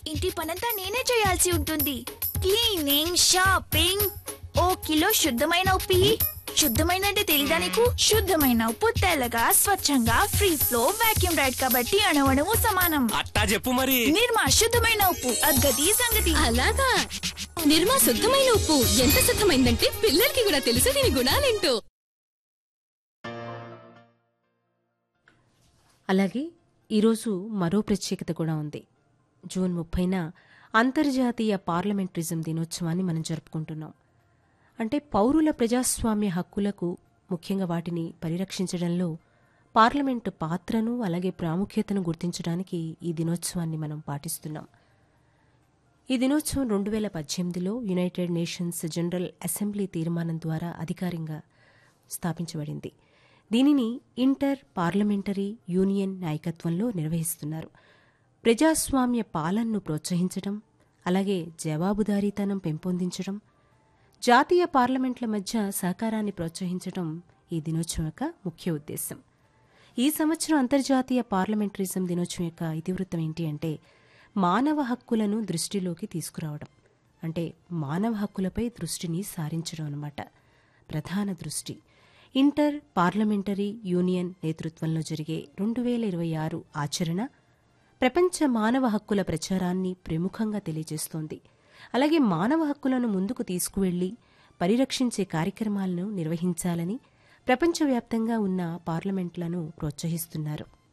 ఇంటి పనంతా నేనే చేయాల్సి ఉంటుంది క్లీనింగ్ షాపింగ్ ఓ కిలో శుద్ధమైన ఉప్పి శుద్ధమైన అంటే తెలీదా నీకు శుద్ధమైన ఉప్పు తెల్లగా స్వచ్ఛంగా ఫ్రీ ఫ్లో వాక్యూమ్ రైడ్ కాబట్టి అణవణము సమానం అట్టా చెప్పు మరి నిర్మా శుద్ధమైన ఉప్పు అద్గతి సంగతి అలాగా నిర్మా శుద్ధమైన ఉప్పు ఎంత శుద్ధమైందంటే పిల్లలకి కూడా తెలుసు దీని గుణాలేంటో అలాగే ఈరోజు మరో ప్రత్యేకత కూడా ఉంది జూన్ ముప్పైన అంతర్జాతీయ పార్లమెంటరిజం దినోత్సవాన్ని మనం జరుపుకుంటున్నాం అంటే పౌరుల ప్రజాస్వామ్య హక్కులకు ముఖ్యంగా వాటిని పరిరక్షించడంలో పార్లమెంటు పాత్రను అలాగే ప్రాముఖ్యతను గుర్తించడానికి ఈ దినోత్సవాన్ని మనం పాటిస్తున్నాం ఈ దినోత్సవం రెండు వేల పద్దెనిమిదిలో యునైటెడ్ నేషన్స్ జనరల్ అసెంబ్లీ తీర్మానం ద్వారా అధికారికంగా స్థాపించబడింది దీనిని ఇంటర్ పార్లమెంటరీ యూనియన్ నాయకత్వంలో నిర్వహిస్తున్నారు ప్రజాస్వామ్య పాలనను ప్రోత్సహించడం అలాగే జవాబుదారీతనం పెంపొందించడం జాతీయ పార్లమెంట్ల మధ్య సహకారాన్ని ప్రోత్సహించడం ఈ దినోత్సవం యొక్క ముఖ్య ఉద్దేశం ఈ సంవత్సరం అంతర్జాతీయ పార్లమెంటరిజం దినోత్సవం యొక్క ఇతివృత్తం ఏంటి అంటే మానవ హక్కులను దృష్టిలోకి తీసుకురావడం అంటే మానవ హక్కులపై దృష్టిని సారించడం అన్నమాట ప్రధాన దృష్టి ఇంటర్ పార్లమెంటరీ యూనియన్ నేతృత్వంలో జరిగే రెండు వేల ఇరవై ఆరు ఆచరణ ప్రపంచ మానవ హక్కుల ప్రచారాన్ని ప్రముఖంగా తెలియజేస్తోంది అలాగే మానవ హక్కులను ముందుకు తీసుకువెళ్లి పరిరక్షించే కార్యక్రమాలను నిర్వహించాలని ప్రపంచవ్యాప్తంగా ఉన్న పార్లమెంట్లను ప్రోత్సహిస్తున్నారు